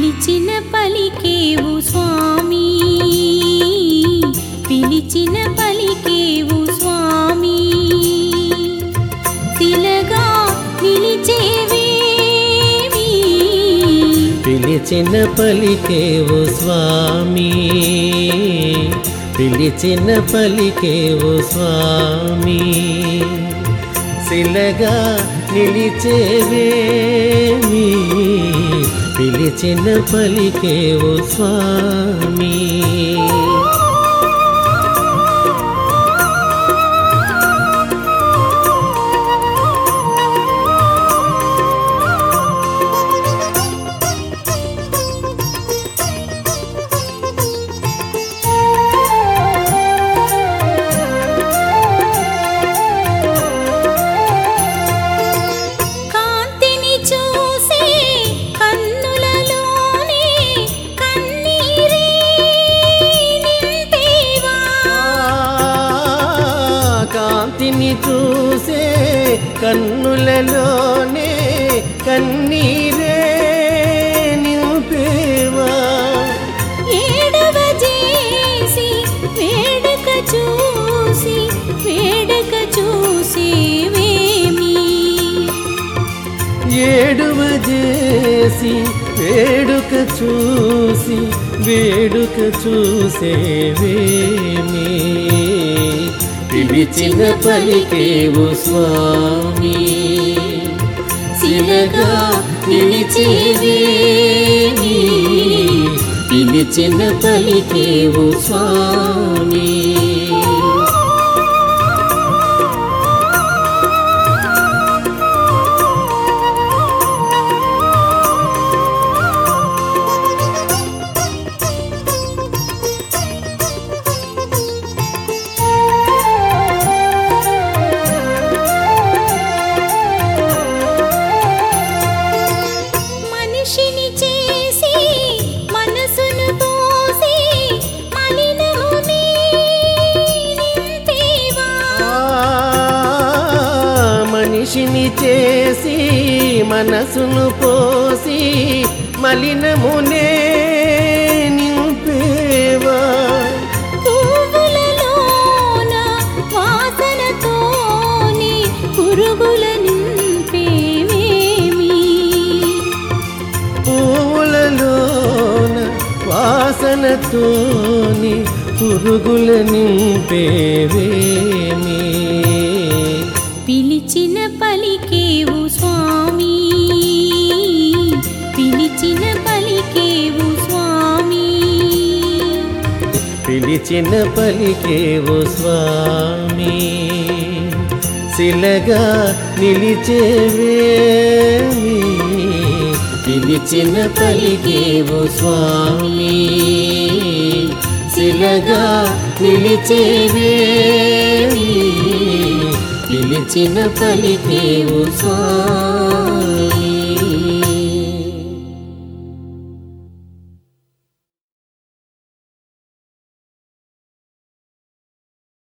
పిలిచిన పలికేవు స్వామి పిలిచిన పలికేవు స్వామి శిలగా నిలిచేవేమి పిలిచిన పలికేవు స్వామి పిలిచిన పలికేవు స్వామి శిలగా నిలిచేవేమి పిలిచిన పలికేవు స్వామి కాంతిని చూసే కన్నులలోనే కన్నీరే నింపేవా కాంతిని చూసే కన్నులలోనే కన్నీరే నింపేవా ఏడవ చేసి వేడుక చూసి వేడుక చూసేవేమి ఏడువ చేసి వేడుక చూసి వేడుక చూసేవేమి పిలిచిన పలికేవు స్వామి శిలగా నిలిచేవేమి పిలిచిన పలికేవు స్వామి మనిషిని చేసి మనసును పోసి మలినముని నింపేవా మనిషిని చేసి మనసును పోసి మలినమునే నింపేవా పువ్వులలోన వాసనతోని పురుగుల నింపేవేమి పూలలోన వాసనతోని పురుగుల నింపేవేమి పిలిచిన పలికేవు స్వామి పిలిచిన పలికేవు స్వామి పిలిచిన పలికేవు స్వామి శిలగా నిలిచేవేమి పిలిచిన పలికేవు స్వామి శిలగా నిలిచేవేమి పిలిచిన పలికేవు స్వామి